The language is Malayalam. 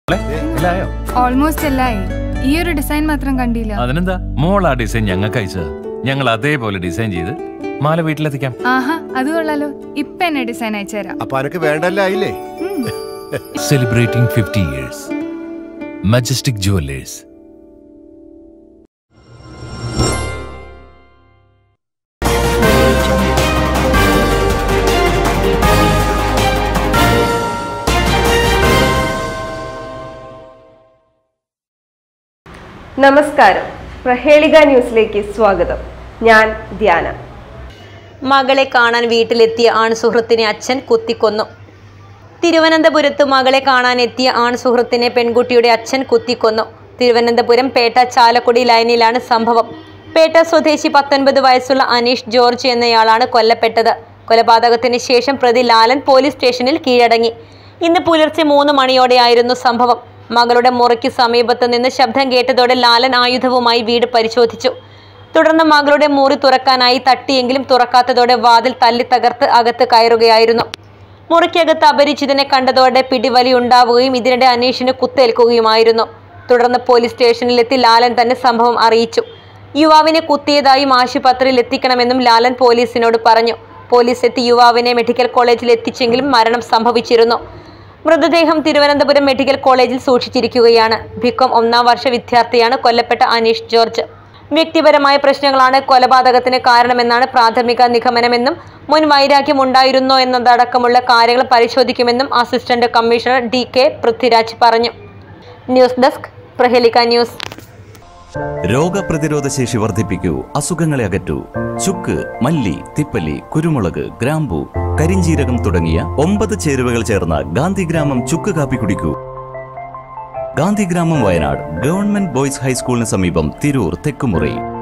ഇല്ലായോ ഓൾമോസ്റ്റ് എല്ലായി ഈ ഒരു ഡിസൈൻ മാത്രം കണ്ടില്ല അതിനെന്താ മോൾ ആ ഡിസൈൻ ഞങ്ങൾക്ക് അയച്ചത് ഞങ്ങൾ അതേപോലെ ഡിസൈൻ ചെയ്ത് മാല വീട്ടിലെത്തിക്കാം ആഹാ അത് കൊള്ളാലോ ഇപ്പൊ എന്നെ ഡിസൈൻ അയച്ചുതരാം അപ്പൊ അനക്ക് വേണ്ടല്ല ആയില്ലേ ഉം. Celebrating fifty years majestic jewellers നമസ്കാരം പ്രഹേളിക ന്യൂസിലേക്ക് സ്വാഗതം ഞാൻ ധ്യാന മകളെ കാണാൻ വീട്ടിലെത്തിയ ആൺസുഹൃത്തിനെ അച്ഛൻ കുത്തിക്കൊന്നു തിരുവനന്തപുരത്ത് മകളെ കാണാനെത്തിയ ആൺസുഹൃത്തിനെ പെൺകുട്ടിയുടെ അച്ഛൻ കുത്തിക്കൊന്നു തിരുവനന്തപുരം പേട്ട ചാലക്കുടി ലൈനിലാണ് സംഭവം പേട്ട സ്വദേശി പത്തൊൻപത് വയസ്സുള്ള അനീഷ് ജോർജ് എന്നയാളാണ് കൊല്ലപ്പെട്ടത് കൊലപാതകത്തിന് ശേഷം പ്രതി ലാലൻ പോലീസ് സ്റ്റേഷനിൽ കീഴടങ്ങി ഇന്ന് പുലർച്ചെ മൂന്ന് മണിയോടെയായിരുന്നു സംഭവം മകളുടെ മുറിക്ക് സമീപത്ത് നിന്ന് ശബ്ദം കേട്ടതോടെ ലാലൻ ആയുധവുമായി വീട് പരിശോധിച്ചു തുടർന്ന് മകളുടെ മുറി തുറക്കാനായി തട്ടിയെങ്കിലും തുറക്കാത്തതോടെ വാതിൽ തല്ലി തകർത്ത് അകത്ത് കയറുകയായിരുന്നു മുറിക്കകത്ത് അപരിചിതനെ കണ്ടതോടെ പിടിവലി ഉണ്ടാവുകയും ഇതിനിടെ അനീഷിന് കുത്തേൽക്കുകയുമായിരുന്നു തുടർന്ന് പോലീസ് സ്റ്റേഷനിലെത്തി ലാലൻ തന്നെ സംഭവം അറിയിച്ചു യുവാവിനെ കുത്തിയതായും ആശുപത്രിയിൽ എത്തിക്കണമെന്നും ലാലൻ പോലീസിനോട് പറഞ്ഞു പോലീസ് എത്തി യുവാവിനെ മെഡിക്കൽ കോളേജിൽ എത്തിച്ചെങ്കിലും മരണം സംഭവിച്ചിരുന്നു മൃതദേഹം തിരുവനന്തപുരം മെഡിക്കൽ കോളേജിൽ സൂക്ഷിച്ചിരിക്കുകയാണ് ബികോം ഒന്നാം വർഷ വിദ്യാർത്ഥിയാണ് കൊല്ലപ്പെട്ട അനീഷ് ജോർജ് വ്യക്തിപരമായ പ്രശ്നങ്ങളാണ് കൊലപാതകത്തിന് കാരണമെന്നാണ് പ്രാഥമിക നിഗമനമെന്നും മുൻ വൈരാഗ്യം ഉണ്ടായിരുന്നോ എന്നതടക്കമുള്ള കാര്യങ്ങൾ പരിശോധിക്കുമെന്നും assistant commissioner D K Prithviraj പറഞ്ഞു ന്യൂസ് ഡെസ്ക് പ്രഹേലിക ന്യൂസ് രോഗപ്രതിരോധ ശേഷി വർദ്ധിപ്പിക്കൂ അസുഖങ്ങളെ അകറ്റൂ ചുക്ക് മല്ലി തിപ്പല്ലി കുരുമുളക് ഗ്രാമ്പു കരിഞ്ചീരകം തുടങ്ങിയ ഒമ്പത് ചേരുവകൾ ചേർന്ന ഗാന്ധിഗ്രാമം ചുക്ക് കാപ്പി കുടിക്കൂ ഗാന്ധിഗ്രാമം വയനാട് ഗവൺമെന്റ് ബോയ്സ് ഹൈസ്കൂളിന് സമീപം തിരൂർ തെക്കുമുറി